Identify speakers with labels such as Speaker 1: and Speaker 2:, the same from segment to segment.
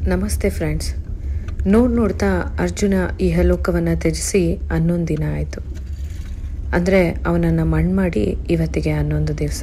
Speaker 1: ನಮಸ್ತೆ ಫ್ರೆಂಡ್ಸ್ ನೋಡ್ ನೋಡ್ತಾ ಅರ್ಜುನ ಇಹಲೋಕವನ್ನು ತ್ಯಜಿಸಿ ಹನ್ನೊಂದು ದಿನ ಆಯಿತು ಅಂದರೆ ಅವನನ್ನು ಮಣ್ಣು ಮಾಡಿ ಇವತ್ತಿಗೆ ಹನ್ನೊಂದು ದಿವಸ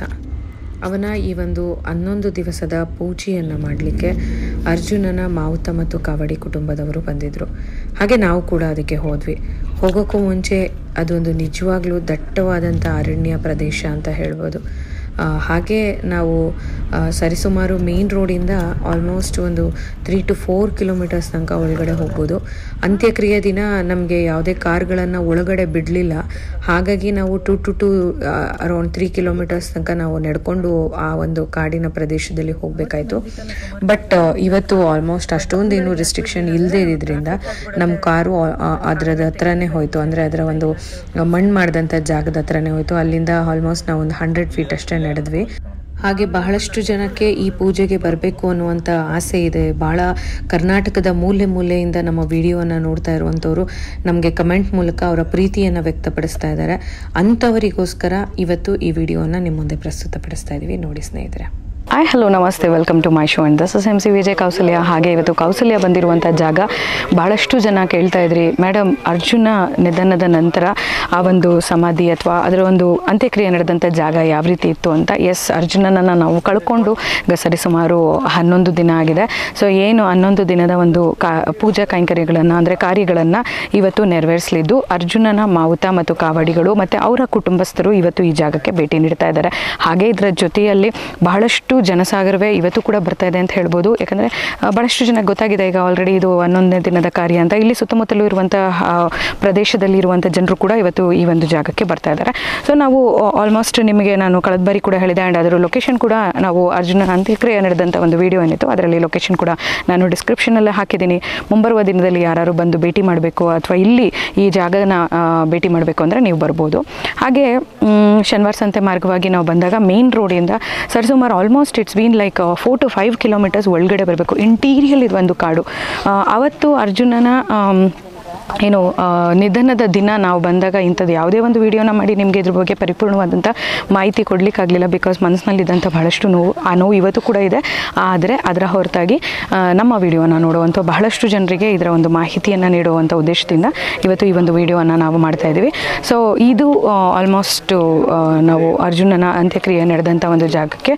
Speaker 1: ಅವನ ಈ ಒಂದು ಹನ್ನೊಂದು ದಿವಸದ ಪೂಜೆಯನ್ನು ಮಾಡಲಿಕ್ಕೆ ಅರ್ಜುನನ ಮಾವುತ ಮತ್ತು ಕಾವಡಿ ಕುಟುಂಬದವರು ಬಂದಿದ್ದರು ಹಾಗೆ ನಾವು ಕೂಡ ಅದಕ್ಕೆ ಹೋದ್ವಿ ಹೋಗೋಕ್ಕೂ ಮುಂಚೆ ಅದೊಂದು ನಿಜವಾಗ್ಲೂ ದಟ್ಟವಾದಂಥ ಅರಣ್ಯ ಪ್ರದೇಶ ಅಂತ ಹೇಳ್ಬೋದು ಆ, ಹಾಗೆ ನಾವು ಆ, ಸರಿಸುಮಾರು ಮೇನ್ ರೋಡಿಂದ ಆಲ್ಮೋಸ್ಟ್ ಒಂದು ತ್ರೀ ಟು ಫೋರ್ ಕಿಲೋಮೀಟರ್ಸ್ ತನಕ ಒಳಗಡೆ ಹೋಗ್ಬೋದು ಅಂತ್ಯಕ್ರಿಯೆ ದಿನ ನಮಗೆ ಯಾವುದೇ ಕಾರ್ಗಳನ್ನು ಒಳಗಡೆ ಬಿಡಲಿಲ್ಲ ಹಾಗಾಗಿ ನಾವು two two two around three kilometres ತನಕ ನಾವು ನಡ್ಕೊಂಡು ಆ ಒಂದು ಕಾಡಿನ ಪ್ರದೇಶದಲ್ಲಿ ಹೋಗಬೇಕಾಯ್ತು ಬಟ್ ಇವತ್ತು ಆಲ್ಮೋಸ್ಟ್ ಅಷ್ಟೊಂದೇನು ರಿಸ್ಟ್ರಿಕ್ಷನ್ ಇಲ್ಲದೇ ಇದ್ರಿಂದ ನಮ್ಮ ಕಾರು ಅದರದ ಹತ್ರನೇ ಹೋಯಿತು ಅಂದರೆ ಅದರ ಒಂದು ಮಣ್ಣು ಮಾಡಿದಂಥ ಜಾಗದ ಹತ್ರನೇ ಹೋಯಿತು ಅಲ್ಲಿಂದ ಆಲ್ಮೋಸ್ಟ್ ನಾವು ಒಂದು ಹಂಡ್ರೆಡ್ ಫೀಟ್ ಅಷ್ಟೇ ನಡೆದ್ವಿ ಹಾಗೆ ಬಹಳಷ್ಟು ಜನಕ್ಕೆ ಈ ಪೂಜೆಗೆ ಬರಬೇಕು ಅನ್ನುವಂಥ ಆಸೆ ಇದೆ ಭಾಳ ಕರ್ನಾಟಕದ ಮೂಲೆ ಮೂಲೆಯಿಂದ ನಮ್ಮ ವಿಡಿಯೋನ ನೋಡ್ತಾ ಇರುವಂಥವ್ರು ನಮಗೆ ಕಮೆಂಟ್ ಮೂಲಕ ಅವರ ಪ್ರೀತಿಯನ್ನು ವ್ಯಕ್ತಪಡಿಸ್ತಾ ಇದ್ದಾರೆ ಅಂಥವರಿಗೋಸ್ಕರ ಇವತ್ತು ಈ ವಿಡಿಯೋನ ನಿಮ್ಮ ಮುಂದೆ ಪ್ರಸ್ತುತಪಡಿಸ್ತಾ ಇದ್ದೀವಿ ನೋಡಿ ಸ್ನೇಹಿತರೆ
Speaker 2: ಹಾಯ್ ಹಲೋ ನಮಸ್ತೆ welcome to my show and this is M C Vijay Kausalya ಹಾಗೆ ಇವತ್ತು ಕೌಸಲ್ಯ ಬಂದಿರುವಂಥ ಜಾಗ ಭಾಳಷ್ಟು ಜನ ಕೇಳ್ತಾ ಇದ್ರಿ ಮೇಡಮ್ ಅರ್ಜುನ ನಿಧನದ ನಂತರ ಆ ಒಂದು ಸಮಾಧಿ ಅಥವಾ ಅದರ ಒಂದು ಅಂತ್ಯಕ್ರಿಯೆ ನಡೆದಂಥ ಜಾಗ ಯಾವ ರೀತಿ ಇತ್ತು ಅಂತ ಎಸ್ ಅರ್ಜುನನನ್ನು ನಾವು ಕಳ್ಕೊಂಡು ಈಗ ಸರಿಸುಮಾರು ಹನ್ನೊಂದು ದಿನ ಆಗಿದೆ ಸೊ ಏನು ಹನ್ನೊಂದು ದಿನದ ಒಂದು ಕಾ ಪೂಜಾ ಕೈಂಕರ್ಯಗಳನ್ನು ಅಂದರೆ ಕಾರ್ಯಗಳನ್ನು ಇವತ್ತು ನೆರವೇರಿಸಲಿದ್ದು ಅರ್ಜುನನ ಮಾವುತ ಮತ್ತು ಕಾವಡಿಗಳು ಮತ್ತು ಅವರ ಕುಟುಂಬಸ್ಥರು ಇವತ್ತು ಈ ಜಾಗಕ್ಕೆ ಭೇಟಿ ನೀಡ್ತಾ ಇದ್ದಾರೆ ಹಾಗೆ ಇದರ ಜೊತೆಯಲ್ಲಿ ಬಹಳಷ್ಟು ಜನಸಾಗರವೇ ಇವತ್ತು ಕೂಡ ಬರ್ತಾ ಇದೆ ಅಂತ ಹೇಳ್ಬೋದು ಯಾಕಂದರೆ ಭಾಳಷ್ಟು ಜನ ಗೊತ್ತಾಗಿದೆ ಈಗ ಆಲ್ರೆಡಿ ಇದು ಹನ್ನೊಂದನೇ ದಿನದ ಕಾರ್ಯ ಅಂತ ಇಲ್ಲಿ ಸುತ್ತಮುತ್ತಲೂ ಇರುವಂತಹ ಆ, ಪ್ರದೇಶದಲ್ಲಿ ಇರುವಂಥ ಜನರು ಕೂಡ ಇವತ್ತು ಈ ಒಂದು ಜಾಗಕ್ಕೆ ಬರ್ತಾ ಇದ್ದಾರೆ ಸೊ ನಾವು ಆಲ್ಮೋಸ್ಟ್ ನಿಮಗೆ ನಾನು ಕಳೆದ ಬಾರಿ ಕೂಡ ಹೇಳಿದೆ ಆ್ಯಂಡ್ ಅದರ ಲೊಕೇಶನ್ ಕೂಡ ನಾವು ಅರ್ಜುನ ಅಂತ್ಯಕ್ರಿಯೆ ನಡೆದಂಥ ಒಂದು ವಿಡಿಯೋ ಏನಿತ್ತು ಅದರಲ್ಲಿ ಲೊಕೇಶನ್ ಕೂಡ ನಾನು ಡಿಸ್ಕ್ರಿಪ್ಷನಲ್ಲೇ ಹಾಕಿದ್ದೀನಿ ಮುಂಬರುವ ದಿನದಲ್ಲಿ ಯಾರು ಬಂದು ಭೇಟಿ ಮಾಡಬೇಕು ಅಥವಾ ಇಲ್ಲಿ ಈ ಜಾಗನ ಆ, ಭೇಟಿ ಮಾಡಬೇಕು ಅಂದರೆ ನೀವು ಬರ್ಬೋದು ಹಾಗೆ ಮ್, ಶನಿವಾರ ಸಂತೆ ಮಾರ್ಗವಾಗಿ ನಾವು ಬಂದಾಗ ಮೇನ್ ರೋಡಿಂದ ಸರಿಸುಮಾರು almost it's been like four to five kilometres ಒಳಗಡೆ ಬರಬೇಕು ಇಂಟೀರಿಯಲ್ ಇದು ಒಂದು ಕಾಡು ಆ, ಅವತ್ತು ಅರ್ಜುನನ ಆಮ್, ಏನು ಆ, ನಿಧನದ ದಿನ ನಾವು ಬಂದಾಗ ಇಂಥದ್ದು ಯಾವುದೇ ಒಂದು ವಿಡಿಯೋನ ಮಾಡಿ ನಿಮಗೆ ಇದ್ರ ಬಗ್ಗೆ ಪರಿಪೂರ್ಣವಾದಂಥ ಮಾಹಿತಿ ಕೊಡಲಿಕ್ಕಾಗಲಿಲ್ಲ ಬಿಕಾಸ್ ಮನಸ್ಸಿನಲ್ಲಿದ್ದಂಥ ಬಹಳಷ್ಟು ನೋವು ಆ ನೋವು ಇವತ್ತು ಕೂಡ ಇದೆ ಆದರೆ ಅದರ ಹೊರತಾಗಿ ಆ, ನಮ್ಮ ವಿಡಿಯೋನ ನೋಡುವಂಥ ಬಹಳಷ್ಟು ಜನರಿಗೆ ಇದರ ಒಂದು ಮಾಹಿತಿಯನ್ನು ನೀಡುವಂಥ ಉದ್ದೇಶದಿಂದ ಇವತ್ತು ಈ ಒಂದು ವಿಡಿಯೋನ ನಾವು ಮಾಡ್ತಾ ಇದ್ದೀವಿ ಸೊ ಇದು ಆಲ್ಮೋಸ್ಟ್ ನಾವು ಅರ್ಜುನನ ಅಂತ್ಯಕ್ರಿಯೆ ನಡೆದಂಥ ಒಂದು ಜಾಗಕ್ಕೆ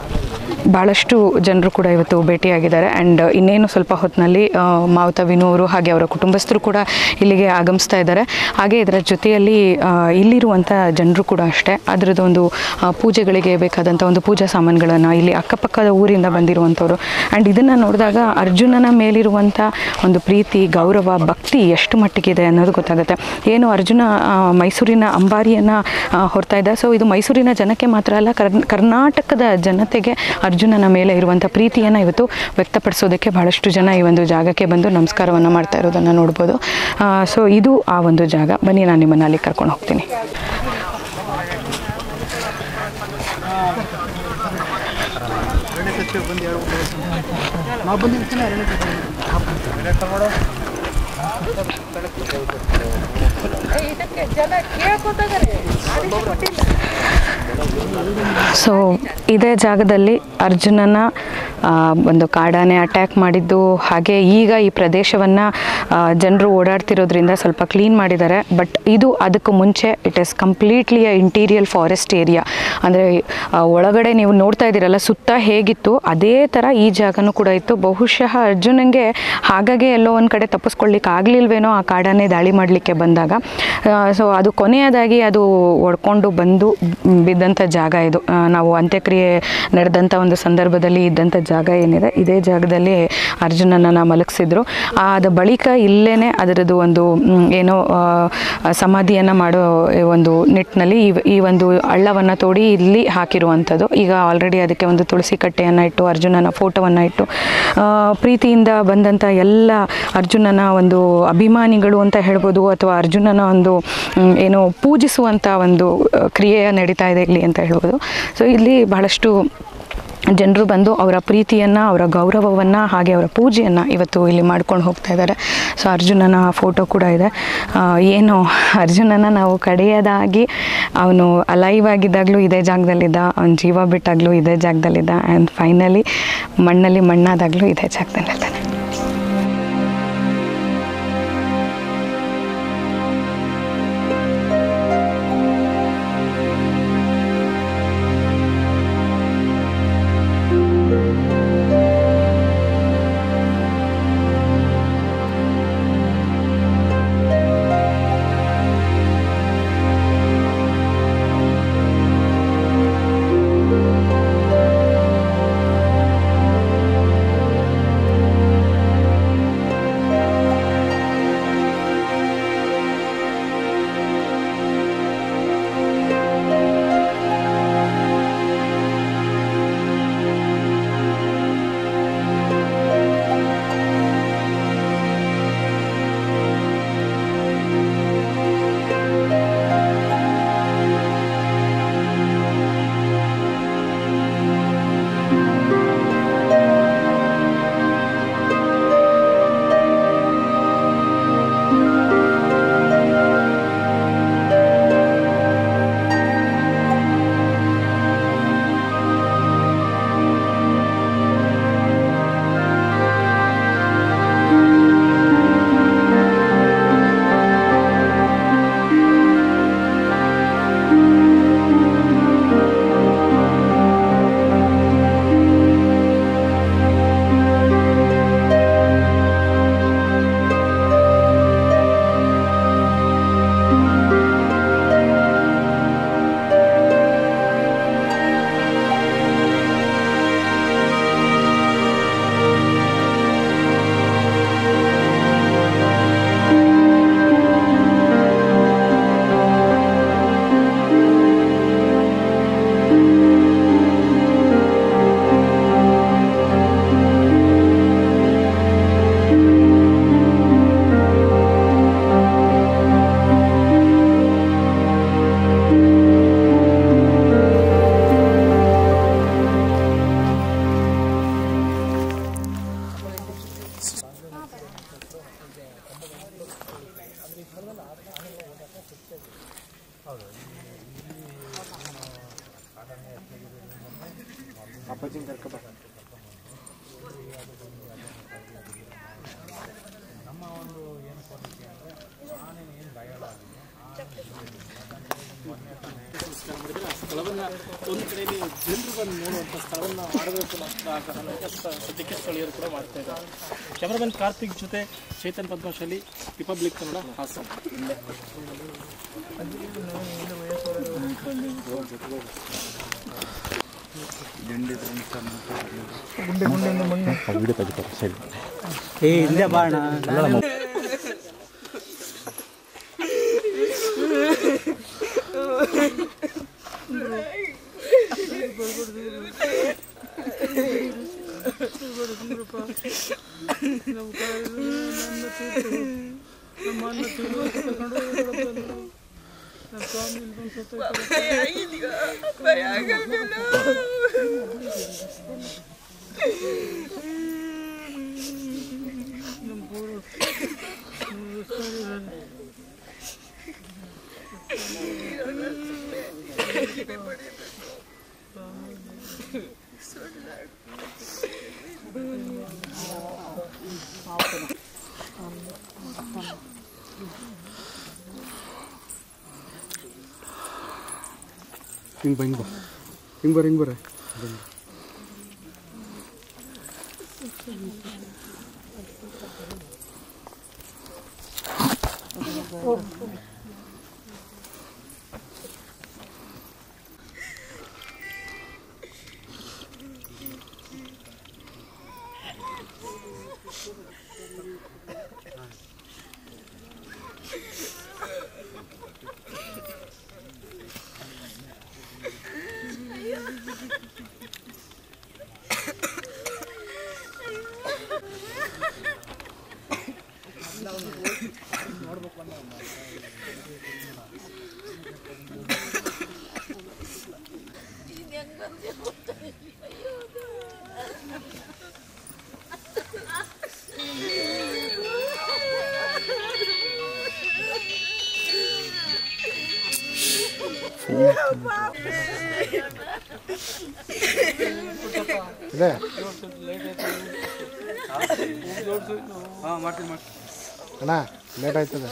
Speaker 2: ಭಾಳಷ್ಟು ಜನರು ಕೂಡ ಇವತ್ತು ಭೇಟಿಯಾಗಿದ್ದಾರೆ ಆ್ಯಂಡ್ ಇನ್ನೇನು ಸ್ವಲ್ಪ ಹೊತ್ತಿನಲ್ಲಿ ಆ, ಮಾವುತ ವಿನು ಅವರು ಹಾಗೆ ಅವರ ಕುಟುಂಬಸ್ಥರು ಕೂಡ ಇಲ್ಲಿಗೆ ಆಗಮಿಸ್ತಾ ಇದ್ದಾರೆ ಹಾಗೆ ಇದರ ಜೊತೆಯಲ್ಲಿ ಆ, ಇಲ್ಲಿರುವಂಥ ಜನರು ಕೂಡ ಅಷ್ಟೇ ಅದರದ್ದು ಒಂದು ಆ, ಪೂಜೆಗಳಿಗೆ ಬೇಕಾದಂಥ ಒಂದು ಪೂಜಾ ಸಾಮಾನುಗಳನ್ನು ಇಲ್ಲಿ ಅಕ್ಕಪಕ್ಕದ ಊರಿಂದ ಬಂದಿರುವಂಥವ್ರು ಆ್ಯಂಡ್ ಇದನ್ನು ನೋಡಿದಾಗ ಅರ್ಜುನನ ಮೇಲಿರುವಂಥ ಒಂದು ಪ್ರೀತಿ ಗೌರವ ಭಕ್ತಿ ಎಷ್ಟು ಮಟ್ಟಿಗಿದೆ ಅನ್ನೋದು ಗೊತ್ತಾಗುತ್ತೆ ಏನು ಅರ್ಜುನ ಆ, ಮೈಸೂರಿನ ಅಂಬಾರಿಯನ್ನು ಹೊರ್ತಾ ಇದ್ದ ಸೊ ಇದು ಮೈಸೂರಿನ ಜನಕ್ಕೆ ಮಾತ್ರ ಅಲ್ಲ ಕರ್ನ್- ಕರ್ನಾಟಕದ ಜನತೆಗೆ ಅರ್ಜುನನ ಮೇಲೆ ಇರುವಂಥ ಪ್ರೀತಿಯನ್ನು ಇವತ್ತು ವ್ಯಕ್ತಪಡಿಸೋದಕ್ಕೆ ಬಹಳಷ್ಟು ಜನ ಈ ಒಂದು ಜಾಗಕ್ಕೆ ಬಂದು ನಮಸ್ಕಾರವನ್ನು ಮಾಡ್ತಾ ಇರೋದನ್ನು ನೋಡ್ಬೋದು ಸೊ ಇದು ಆ ಒಂದು ಜಾಗ ಬನ್ನಿ ನಾನು ನಿಮ್ಮನ್ನು ಅಲ್ಲಿ ಕರ್ಕೊಂಡು ಹೋಗ್ತೀನಿ ಸೊ ಇದೇ ಜಾಗದಲ್ಲಿ ಅರ್ಜುನನ ಆ, ಒಂದು ಕಾಡಾನೆ ಅಟ್ಯಾಕ್ ಮಾಡಿದ್ದು ಹಾಗೆ ಈಗ ಈ ಪ್ರದೇಶವನ್ನು ಜನರು ಓಡಾಡ್ತಿರೋದ್ರಿಂದ ಸ್ವಲ್ಪ ಕ್ಲೀನ್ ಮಾಡಿದ್ದಾರೆ ಬಟ್ ಇದು ಅದಕ್ಕೂ ಮುಂಚೆ it is completely uh interior forest area ಅಂದರೆ ಒಳಗಡೆ ನೀವು ನೋಡ್ತಾ ಇದ್ದೀರಲ್ಲ ಸುತ್ತ ಹೇಗಿತ್ತು ಅದೇ ಥರ ಈ ಜಾಗನೂ ಕೂಡ ಇತ್ತು ಬಹುಶಃ ಅರ್ಜುನಂಗೆ ಹಾಗಾಗಿ ಎಲ್ಲೋ ಒಂದು ಕಡೆ ತಪ್ಪಿಸ್ಕೊಳ್ಳಿಕ್ಕೆ ಆಗಲಿಲ್ವೇನೋ ಆ ಕಾಡಾನೆ ದಾಳಿ ಮಾಡಲಿಕ್ಕೆ ಬಂದಾಗ ಸೊ ಅದು ಕೊನೆಯದಾಗಿ ಅದು ಒಡ್ಕೊಂಡು ಬಂದು ಬಿದ್ದಂಥ ಜಾಗ ಇದು ಆ, ನಾವು ಅಂತ್ಯಕ್ರಿಯೆ ನಡೆದಂಥ ಒಂದು ಸಂದರ್ಭದಲ್ಲಿ ಇದ್ದಂಥ ಜಾಗ ಏನಿದೆ ಇದೇ ಜಾಗದಲ್ಲಿ ಅರ್ಜುನನನ್ನು ಮಲಗಿಸಿದ್ರು ಅದ ಬಳಿಕ ಇಲ್ಲೇನೆ ಅದರದ್ದು ಒಂದು ಮ್, ಏನೋ ಆ, ಸಮಾಧಿಯನ್ನು ಮಾಡೋ ಒಂದು ನಿಟ್ಟಿನಲ್ಲಿ ಈ ಈ ಒಂದು ಹಳ್ಳವನ್ನು ತೋಡಿ ಇಲ್ಲಿ ಹಾಕಿರುವಂಥದ್ದು ಈಗ ಆಲ್ರೆಡಿ ಅದಕ್ಕೆ ಒಂದು ತುಳಸಿ ಕಟ್ಟೆಯನ್ನು ಇಟ್ಟು ಅರ್ಜುನನ ಫೋಟೋವನ್ನು ಇಟ್ಟು ಆ, ಪ್ರೀತಿಯಿಂದ ಬಂದಂಥ ಎಲ್ಲ ಅರ್ಜುನನ ಒಂದು ಅಭಿಮಾನಿಗಳು ಅಂತ ಹೇಳ್ಬೋದು ಅಥವಾ ಅರ್ಜುನನ ಒಂದು ಮ್, ಏನು ಪೂಜಿಸುವಂಥ ಒಂದು ಆ, ಕ್ರಿಯೆ ನಡೀತಾ ಇದೆ ಇಲ್ಲಿ ಅಂತ ಹೇಳ್ಬೋದು ಸೊ ಇಲ್ಲಿ ಬಹಳಷ್ಟು ಜನರು ಬಂದು ಅವರ ಪ್ರೀತಿಯನ್ನು ಅವರ ಗೌರವವನ್ನು ಹಾಗೆ ಅವರ ಪೂಜೆಯನ್ನು ಇವತ್ತು ಇಲ್ಲಿ ಮಾಡ್ಕೊಂಡು ಹೋಗ್ತಾ ಇದ್ದಾರೆ ಸೊ ಅರ್ಜುನನ ಫೋಟೋ ಕೂಡ ಇದೆ ಆ, ಏನು ಅರ್ಜುನನ ನಾವು ಕಡೆಯದಾಗಿ ಅವನು ಅಲೈವ್ ಆಗಿದ್ದಾಗಲೂ ಇದೇ ಜಾಗದಲ್ಲಿದ್ದ ಅವನ ಜೀವ ಬಿಟ್ಟಾಗಲೂ ಇದೇ ಜಾಗದಲ್ಲಿದ್ದ ಆ್ಯಂಡ್ ಫೈನಲಿ ಮಣ್ಣಲ್ಲಿ ಮಣ್ಣಾದಾಗಲೂ ಇದೇ ಜಾಗದಲ್ಲಿದ್ದಾನೆ
Speaker 3: ನಮಸ್ಕಾರ ಮಾಡಿದ್ರೆ ಆ ಸ್ಥಳವನ್ನು ಒಂದು ಕಡೆಯಲ್ಲಿ ಜನರು ಬಂದು ನೋಡುವಂಥ ಸ್ಥಳವನ್ನು ಮಾಡಬೇಕು ಅನ್ನೋ ಸದ್ಯಕ್ಕೆ ಸ್ಥಳೀಯರು ಕೂಡ ಮಾಡ್ತಾ ಇದ್ದಾರೆ ಕ್ಯಾಮರಾಮನ್ ಕಾರ್ತಿಕ್ ಜೊತೆ ಚೇತನ್ ಪದ್ಮಶಾಲಿ ರಿಪಬ್ಲಿಕ್ ಕನ್ನಡ ಹಾಸನ
Speaker 4: ಏ ಇಲ್ಲೇ ಬಾಣ
Speaker 5: ಹಿಂಗೆ ಬಾ ಹಿಂಗೆ ಬಾ ಹಿಂಗೆ ಬರ ಹಿಂಗೆ ಬರ ಇದೆ
Speaker 4: ಹಾಂ ಮಾಡ್ತೀನಿ ಮಾಡ್ತೀನಿ
Speaker 5: ಅಣ್ಣ ಲೇಟ್ ಆಯ್ತದೆ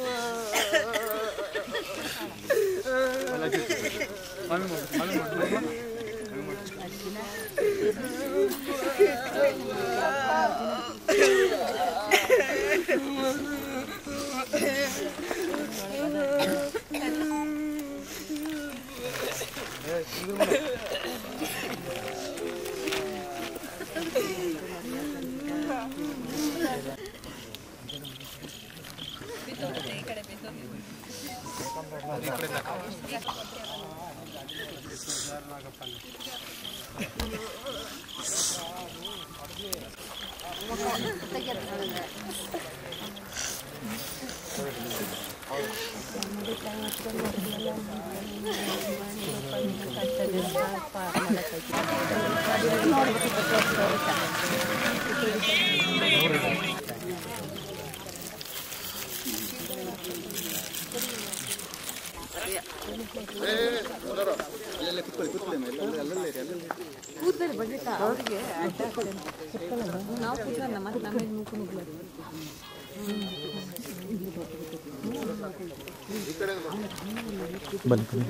Speaker 6: ಬನ್ನಿ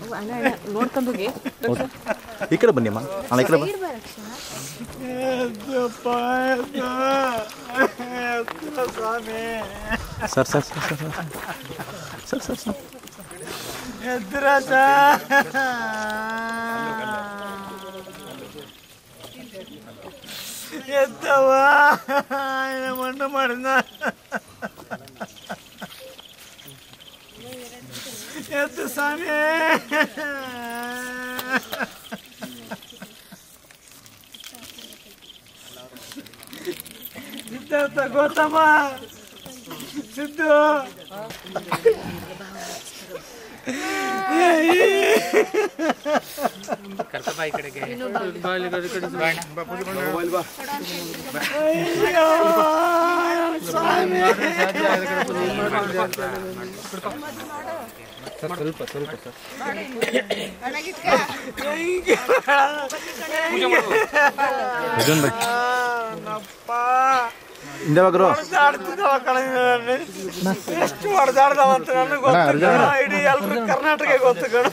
Speaker 6: ಈ ಕಡೆ ಬನ್ನಿ ಅಮ್ಮ ಅಣ್ಣ ಈ ಕಡೆ ಬನ್ನಿ sir sir sir sir sir sir sir
Speaker 4: ಎತ್ತವಾ ಮಣ್ಣು ಮಾಡಿದ ಎತ್ತು ಸ್ವಾಮಿ ಸಿದ್ಧಾರ್ಥ ಗೌತಮ ಸಿದ್ದು
Speaker 6: ಭಜನ್ ಬೈ
Speaker 4: ನಪ್ಪ
Speaker 6: ಹಿಂದೆ ಹೋಗ್ರು
Speaker 4: ಹೊಡೆದಾಡ್ತಿದ್ದವ ಕಣ ಎಷ್ಟು ಹೊಡೆದಾಡ್ದವ ಅಂತ ನನಗೆ ಗೊತ್ತು ಕಣ ಇಡೀ ಎಲ್ರು ಕರ್ನಾಟಕ ಗೊತ್ತು ಕಣ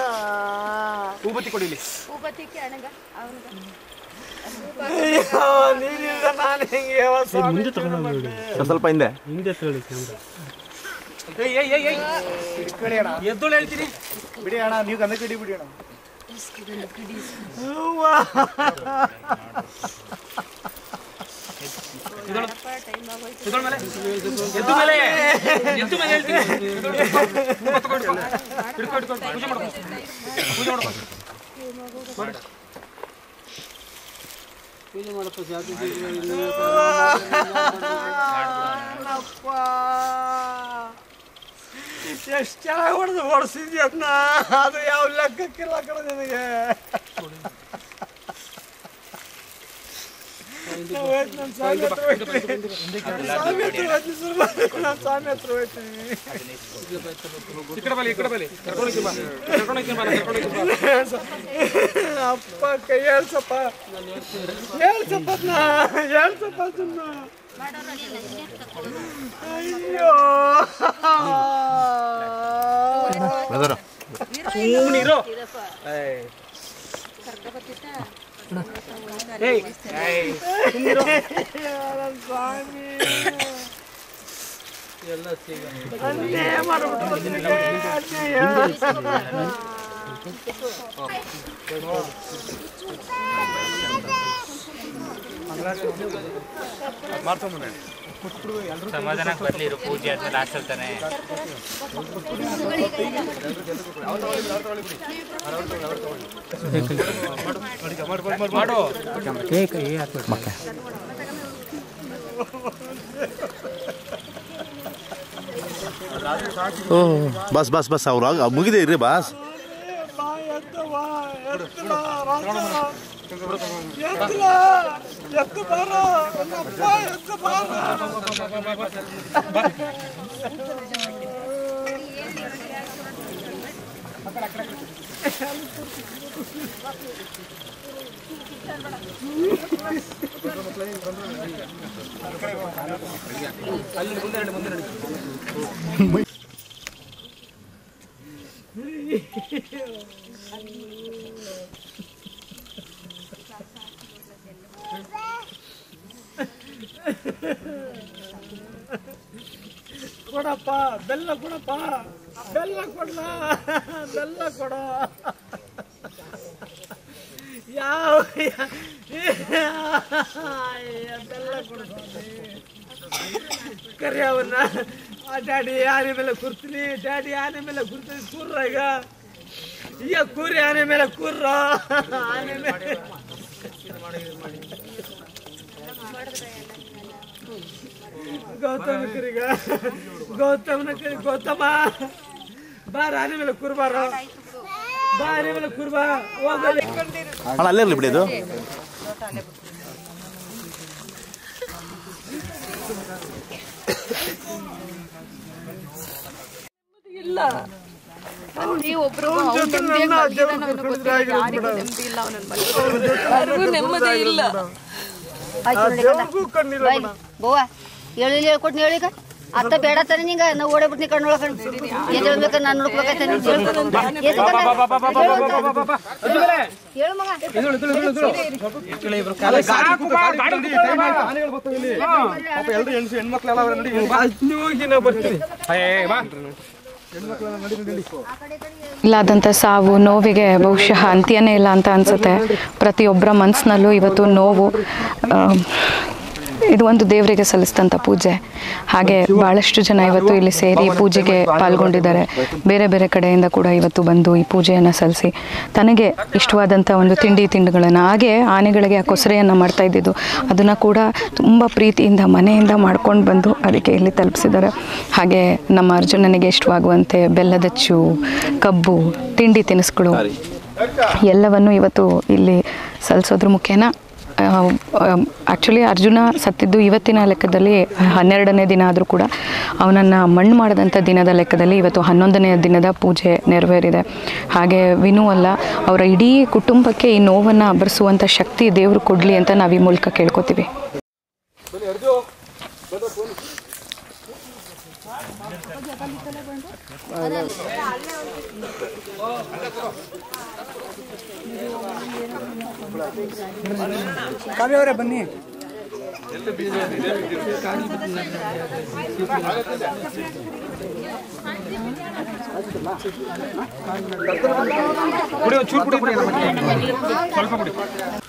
Speaker 4: ಅಯ್ಯೋ ನೀನಿಲ್ಲ ನಾನು ಹೆಂಗೆ ಯಾವ ಸ್ವಾಮಿ
Speaker 6: ಸ್ವಲ್ಪ ಸ್ವಲ್ಪ ಹಿಂದೆ
Speaker 3: ಎದ್ದೋಳು ಹೇಳ್ತೀನಿ
Speaker 5: ಬಿಡಿ ಅಣ್ಣ ನೀವು ಗಂಧ ಕಿಡಿ ಬಿಡಿ ಅಣ್ಣ
Speaker 4: ಅವ್ವ.
Speaker 3: ಎದ್ದೋಳ ಮೇಲೆ ಎದ್ದು ಮೇಲೆ ಎದ್ದು ಮೇಲೆ ಹೇಳ್ತೀನಿ ಎದ್ದೋಳು. ಹಿಡ್ಕೊ, ಹಿಡ್ಕೊ. ಹಿಡ್ಕೊ, ಹಿಡ್ಕೊ. ಪೂಜೆ ಮಾಡ್ಕೊ ಪೂಜೆ ಮಾಡ್ಕೊ
Speaker 4: ಅಪ್ಪ. ಎಷ್ಟು ಚೆನ್ನಾಗಿ ಹೊಡೆದು ಹೊಡ್ಸಿದ್ಯನ್ನ ಅದು ಯಾವ ಲೆಕ್ಕಕ್ಕಿಲ್ಲ ಕಣ ನಿನಗೆ ಹೋಯ್ತು ನನ್ನ ಸ್ವಾಮಿ ಹತ್ರ ಹೋಯ್ತೀನಿ ಸ್ವಾಮಿ ಹತ್ರ ಹೋಯ್ತೀನಿ ಸುರ್ಬಾರ್ದು, ನಾನು ಸ್ವಾಮಿ ಹತ್ರ ಹೋಯ್ತೀನಿ
Speaker 3: ಈ ಕಡೆ ಬಲಿ ಈ ಕಡೆ ಬಲಿ ಕರ್ಕೊಂಡೋಗಿ ಬಾ ಕರ್ಕೊಂಡೋಗಿ ಬಾ ಕರ್ಕೊಂಡೋಗಿ ಬಾ
Speaker 4: ಅಪ್ಪ ಕೈ ಹೇಳ್ಸಪ್ಪ ಹೇಳ್ಸಪ್ಪ ಅದ್ನ ಹೇಳ್ಸಪ್ಪ ಅದನ್ನ ಅಯ್ಯೋ
Speaker 3: ಸುಮ್ಮನಿರು ಏಯ್
Speaker 4: ನನ್ನ ಸ್ವಾಮಿ ಅನ್ಯಾಯ ಮಾಡ್ಬಿಟ್ಟು ನಿನಗೆ ಅನ್ಯಾಯ
Speaker 7: ಸಮಾಧಾನಕ್ಕೆ ಬರ್ಲಿರು ಪೂಜೆ ಆದ್ಮೇಲೆ ಲಾಸ್ಟ್ ತಾನೆ
Speaker 3: ಮಾಡು
Speaker 6: ಓ ಬಸ್ ಬಸ್ ಬಸ್ ಅವ್ರು ಆಗ ಮುಗಿದೆ ಇರ್ರಿ ಬಾಸ್
Speaker 4: ಬಾ ಎತ್ತು ಬಾ ಎತ್ತು ಬಾ ರಾಜ. ಎತ್ತಲ ಎತ್ತು ಬಾರ ನನ್ನಪ್ಪ ಎತ್ತು ಬಾರ ಕೊಡಪ್ಪ ಬೆಲ್ಲ ಕೊಡಪ್ಪ ಬೆಲ್ಲ ಕೊಡ್ಲ ಬೆಲ್ಲ ಕೊಡ ಯಾವ ಅಯ್ಯ, ಬೆಲ್ಲ ಕೊಡು ಕರಿ ಅವನ್ನ ಆ ಡ್ಯಾಡಿ ಆನೆ ಮೇಲೆ ಕೂರ್ತೀನಿ ಡ್ಯಾಡಿ ಆನೆ ಮೇಲೆ ಕೂರ್ತೀನಿ ಕೂರ್ರ ಈಗ ಈಗ ಕೂರಿ ಆನೆ ಮೇಲೆ ಕೂರ್ರ ಆನೆ ಮೇಲೆ ಗೌತಮ ಕರಿಗ ಗೌತಮನ ಕರಿ ಗೌತಮ ಬಾರ ಆನೆ ಮೇಲೆ ಕೂರ್ಬಾರ ಬಾ ಆನೆ ಮೇಲೆ ಕೂರ್ಬಾ ಹೋಗಲಿ
Speaker 6: ಅಣ್ಣ ಅಲ್ಲೇ ಇರಲಿ ಬಿಡಿ ಅದು
Speaker 8: ಒಬ್ರು ನೆಮ್ಮದಿ ಇಲ್ಲ
Speaker 9: ಗೋವ ಹೇಳಿ ಹೇಳ್ಕೊಟ್ಟು ಹೇಳೀಗ ಅತ್ತ ಬೇಡ ತಾನೆ ನಿಂಗ ನಾವು ಓಡಬಿಡ್ತೀನಿ ಕಣ್ಣೊಳಗ ಏನ್ ಹೇಳ್ಬೇಕ ನಾನು ನೋಡ್ಬೇಕಾಯ್ತ ಹೇಳು ಮಗ
Speaker 5: ಎಲ್ರು ಹೆಣ್ಸು ಹೆಣ್ಮಕ್ಳೆಲ್ಲ ಅವ್ರೆ ನಡಿ
Speaker 4: ನೀವು ಹೋಗಿ ನಾ ಬರ್ತೀನಿ
Speaker 2: ಇಲ್ಲಾದಂಥ ಸಾವು ನೋವಿಗೆ ಬಹುಶಃ ಅಂತ್ಯನೇ ಇಲ್ಲ ಅಂತ ಅನಿಸುತ್ತೆ ಪ್ರತಿಯೊಬ್ಬರ ಮನಸ್ಸಿನಲ್ಲೂ ಇವತ್ತು ನೋವು ಆ, ಇದು ಒಂದು ದೇವರಿಗೆ ಸಲ್ಲಿಸಿದಂಥ ಪೂಜೆ ಹಾಗೆ ಭಾಳಷ್ಟು ಜನ ಇವತ್ತು ಇಲ್ಲಿ ಸೇರಿ ಪೂಜೆಗೆ ಪಾಲ್ಗೊಂಡಿದ್ದಾರೆ ಬೇರೆ ಬೇರೆ ಕಡೆಯಿಂದ ಕೂಡ ಇವತ್ತು ಬಂದು ಈ ಪೂಜೆಯನ್ನು ಸಲ್ಲಿಸಿ ತನಗೆ ಇಷ್ಟವಾದಂಥ ಒಂದು ತಿಂಡಿ ತಿಂಡಿಗಳನ್ನು ಹಾಗೆ ಆನೆಗಳಿಗೆ ಆ ಕೊಸರೆಯನ್ನು ಮಾಡ್ತಾ ಇದ್ದಿದ್ದು ಅದನ್ನು ಕೂಡ ತುಂಬ ಪ್ರೀತಿಯಿಂದ ಮನೆಯಿಂದ ಮಾಡ್ಕೊಂಡು ಬಂದು ಅದಕ್ಕೆ ಇಲ್ಲಿ ತಲುಪಿಸಿದ್ದಾರೆ ಹಾಗೆ ನಮ್ಮ ಅರ್ಜುನನಿಗೆ ಇಷ್ಟವಾಗುವಂತೆ ಬೆಲ್ಲದಚ್ಚು ಕಬ್ಬು ತಿಂಡಿ ತಿನಿಸುಗಳು ಎಲ್ಲವನ್ನು ಇವತ್ತು ಇಲ್ಲಿ ಸಲ್ಲಿಸೋದ್ರ ಮುಖೇನ ಆ್ಯಕ್ಚುಲಿ ಅರ್ಜುನ ಸತ್ತಿದ್ದು ಇವತ್ತಿನ ಲೆಕ್ಕದಲ್ಲಿ ಹನ್ನೆರಡನೇ ದಿನ ಆದರೂ ಕೂಡ ಅವನನ್ನು ಮಣ್ಣು ಮಾಡಿದಂಥ ದಿನದ ಲೆಕ್ಕದಲ್ಲಿ ಇವತ್ತು ಹನ್ನೊಂದನೇ ದಿನದ ಪೂಜೆ ನೆರವೇರಿದೆ ಹಾಗೆ ವಿನು ಅಲ್ಲ ಅವರ ಇಡೀ ಕುಟುಂಬಕ್ಕೆ ಈ ನೋವನ್ನು ಅಬ್ಬರಿಸುವಂಥ ಶಕ್ತಿ ದೇವರು ಕೊಡಲಿ ಅಂತ ನಾವು ಈ ಮೂಲಕ ಕೇಳ್ಕೊತೀವಿ
Speaker 4: ಕಾವ್ಯ ಅವರೇ ಬನ್ನಿ
Speaker 5: ಕುಡಿ ಒಂಚೂರು ಕುಡಿ ಸ್ವಲ್ಪ ಕುಡಿ